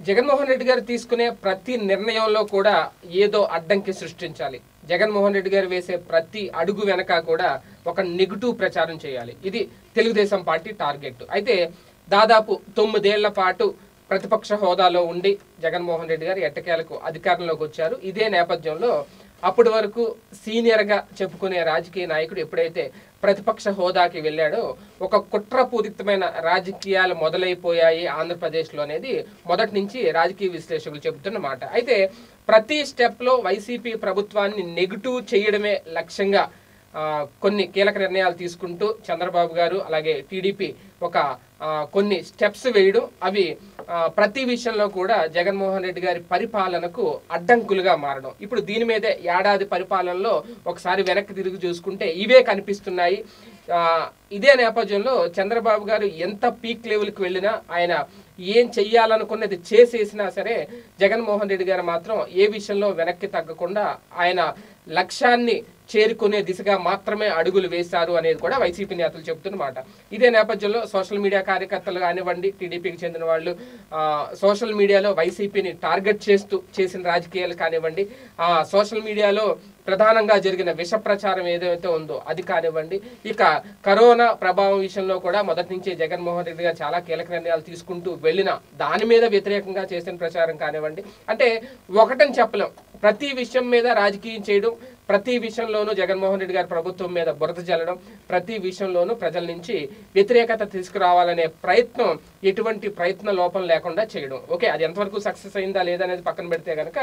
జగన్మోహన్ రెడ్డి గారు తీసుకునే ప్రతి నిర్ణయంలో కూడా ఏదో అడ్డంకి సృష్టించాలి జగన్మోహన్ రెడ్డి గారు వేసే ప్రతి అడుగు వెనక కూడా ఒక నెగిటివ్ ప్రచారం చేయాలి ఇది తెలుగుదేశం పార్టీ టార్గెట్ అయితే దాదాపు తొమ్మిదేళ్ల పాటు ప్రతిపక్ష హోదాలో ఉండి జగన్మోహన్ రెడ్డి గారు ఎట్టకేలకు అధికారంలోకి వచ్చారు ఇదే నేపథ్యంలో అప్పటి వరకు సీనియర్గా చెప్పుకునే రాజకీయ నాయకుడు ఎప్పుడైతే ప్రతిపక్ష హోదాకి వెళ్ళాడో ఒక కుట్రపూరితమైన రాజకీయాలు మొదలైపోయాయి ఆంధ్రప్రదేశ్లో అనేది మొదటి నుంచి రాజకీయ విశ్లేషకులు చెబుతున్న మాట అయితే ప్రతి స్టెప్లో వైసీపీ ప్రభుత్వాన్ని నెగిటివ్ చేయడమే లక్ష్యంగా ఆ, కొన్ని కీలక నిర్ణయాలు తీసుకుంటూ చంద్రబాబు గారు అలాగే టీడీపీ ఒక ఆ, కొన్ని స్టెప్స్ వేయడం అవి ఆ, ప్రతి విషయంలో కూడా జగన్మోహన్ రెడ్డి గారి పరిపాలనకు అడ్డంకులుగా మారడం ఇప్పుడు దీని మీదే ఏడాది పరిపాలనలో ఒకసారి వెనక్కి తిరిగి చూసుకుంటే ఇవే కనిపిస్తున్నాయి ఆ, ఇదే నేపథ్యంలో చంద్రబాబు గారు ఎంత పీక్ లెవెల్కి వెళ్ళినా ఆయన ఏం చెయ్యాలనుకున్నది చేసేసినా సరే జగన్మోహన్ రెడ్డి గారు మాత్రం ఏ విషయంలో వెనక్కి తగ్గకుండా ఆయన లక్ష్యాన్ని చేరుకునే దిశగా మాత్రమే అడుగులు వేశారు అనేది కూడా వైసీపీ నేతలు చెబుతున్నమాట ఇదే నేపథ్యంలో సోషల్ మీడియా కార్యకర్తలు కానివ్వండి టీడీపీకి చెందిన వాళ్ళు ఆ, సోషల్ మీడియాలో వైసీపీని టార్గెట్ చేస్తూ చేసిన రాజకీయాలు కానివ్వండి ఆ, సోషల్ మీడియాలో ప్రధానంగా జరిగిన విష ప్రచారం ఏదైతే ఉందో అది కానివ్వండి ఇక కరోనా ప్రభావం విషయంలో కూడా మొదటి నుంచే జగన్మోహన్ రెడ్డి గారు చాలా కీలక నిర్ణయాలు తీసుకుంటూ వెళ్ళిన దాని మీద వ్యతిరేకంగా చేసిన ప్రచారం కానివ్వండి అంటే ఒకటని చెప్పలేం ప్రతి విషయం మీద రాజకీయం చేయడం ప్రతి విషయంలోనూ జగన్మోహన్ రెడ్డి గారి ప్రభుత్వం మీద బురద జల్లడం ప్రతి విషయంలోనూ ప్రజల నుంచి వ్యతిరేకత తీసుకురావాలనే ప్రయత్నం ఎటువంటి ప్రయత్న లోపం లేకుండా చేయడం ఓకే అది ఎంతవరకు సక్సెస్ అయిందా లేదా అనేది పక్కన పెడితే కనుక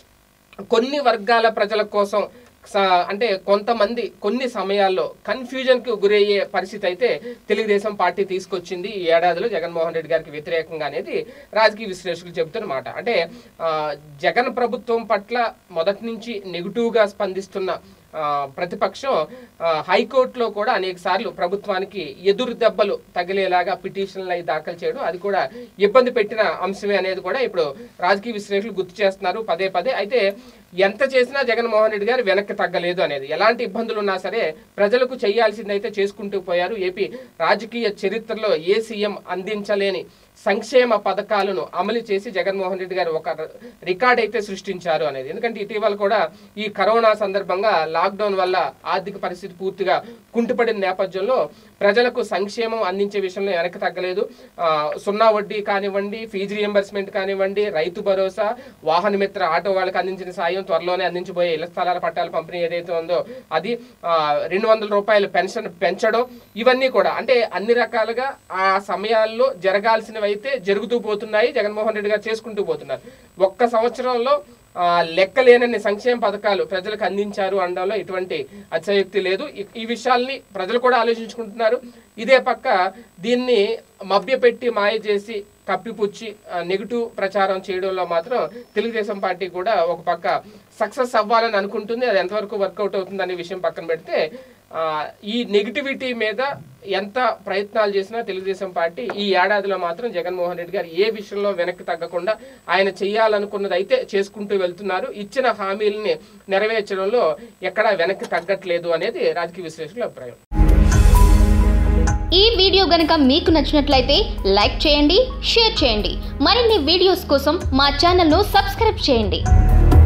కొన్ని వర్గాల ప్రజల కోసం స- అంటే కొంతమంది కొన్ని సమయాల్లో కన్ఫ్యూజన్ కు గురయ్యే పరిస్థితి అయితే తెలుగుదేశం పార్టీ తీసుకొచ్చింది ఈ ఏడాదిలో జగన్మోహన్ రెడ్డి గారికి వ్యతిరేకంగా అనేది రాజకీయ విశ్లేషకులు చెబుతున్నమాట అంటే ఆ, జగన్ ప్రభుత్వం పట్ల మొదటి నుంచి నెగిటివ్ గా స్పందిస్తున్న ఆ, ప్రతిపక్షం ఆ, హైకోర్టులో కూడా అనేక సార్లు ప్రభుత్వానికి ఎదురు దెబ్బలు తగిలేలాగా పిటిషన్లు అయి దాఖలు చేయడం అది కూడా ఇబ్బంది పెట్టిన అంశమే అనేది కూడా ఇప్పుడు రాజకీయ విశ్లేషకులు గుర్తు చేస్తున్నారు పదే పదే అయితే ఎంత చేసినా జగన్మోహన్ రెడ్డి గారు వెనక్కి తగ్గలేదు అనేది ఎలాంటి ఇబ్బందులు ఉన్నా సరే ప్రజలకు చేయాల్సిందైతే చేసుకుంటూ పోయారు ఏపీ రాజకీయ చరిత్రలో ఏ సీఎం అందించలేని సంక్షేమ పథకాలను అమలు చేసి జగన్మోహన్ రెడ్డి గారు ఒక రికార్డ్ అయితే సృష్టించారు అనేది ఎందుకంటే ఇటీవల కూడా ఈ కరోనా సందర్భంగా లాక్డౌన్ వల్ల ఆర్థిక పరిస్థితి పూర్తిగా కుంటుపడిన నేపథ్యంలో ప్రజలకు సంక్షేమం అందించే విషయంలో వెనక్కి తగ్గలేదు ఆ, సున్నా వడ్డీ కానివ్వండి ఫీజు రియంబర్స్మెంట్ కానివ్వండి రైతు భరోసా వాహన మిత్ర ఆటో వాళ్ళకి అందించిన సాయం త్వరలోనే అందించబోయే ఇళ్ల స్థలాల పట్టాల పంపిణీ ఏదైతే ఉందో అది రెండు వందల రూపాయల పెన్షన్ పెంచడం ఇవన్నీ కూడా అంటే అన్ని రకాలుగా ఆ సమయాల్లో జరగాల్సినవి అయితే జరుగుతూ పోతున్నాయి జగన్మోహన్ రెడ్డి గారు చేసుకుంటూ పోతున్నారు ఒక్క సంవత్సరంలో ఆ, లెక్కలేనన్ని సంక్షేమ పథకాలు ప్రజలకు అందించారు అనడంలో ఎటువంటి అతిశయోక్తి లేదు ఈ- ఈ విషయాల్ని ప్రజలు కూడా ఆలోచించుకుంటున్నారు ఇదే పక్క దీన్ని మభ్యపెట్టి మాయ చేసి కప్పిపుచ్చి నెగిటివ్ ప్రచారం చేయడంలో మాత్రం తెలుగుదేశం పార్టీ కూడా ఒక పక్క సక్సెస్ అవ్వాలని అనుకుంటుంది అది ఎంతవరకు వర్కౌట్ అవుతుంది అనే విషయం పక్కన పెడితే ఆ, ఈ నెగిటివిటీ మీద ఎంత ప్రయత్నాలు చేసినా తెలుగుదేశం పార్టీ ఈ ఏడాదిలో మాత్రం జగన్మోహన్ రెడ్డి గారు ఏ విషయంలో వెనక్కి తగ్గకుండా ఆయన చేయాలనుకున్నది అయితే చేసుకుంటూ వెళ్తున్నారు ఇచ్చిన హామీలని నెరవేర్చడంలో ఎక్కడా వెనక్కి తగ్గట్లేదు అనేది రాజకీయ విశ్లేషకుల అభిప్రాయం ఈ వీడియో గనుక మీకు నచ్చినట్లయితే లైక్ చేయండి షేర్ చేయండి మరిన్ని వీడియోస్ కోసం మా ఛానల్ను సబ్స్క్రైబ్ చేయండి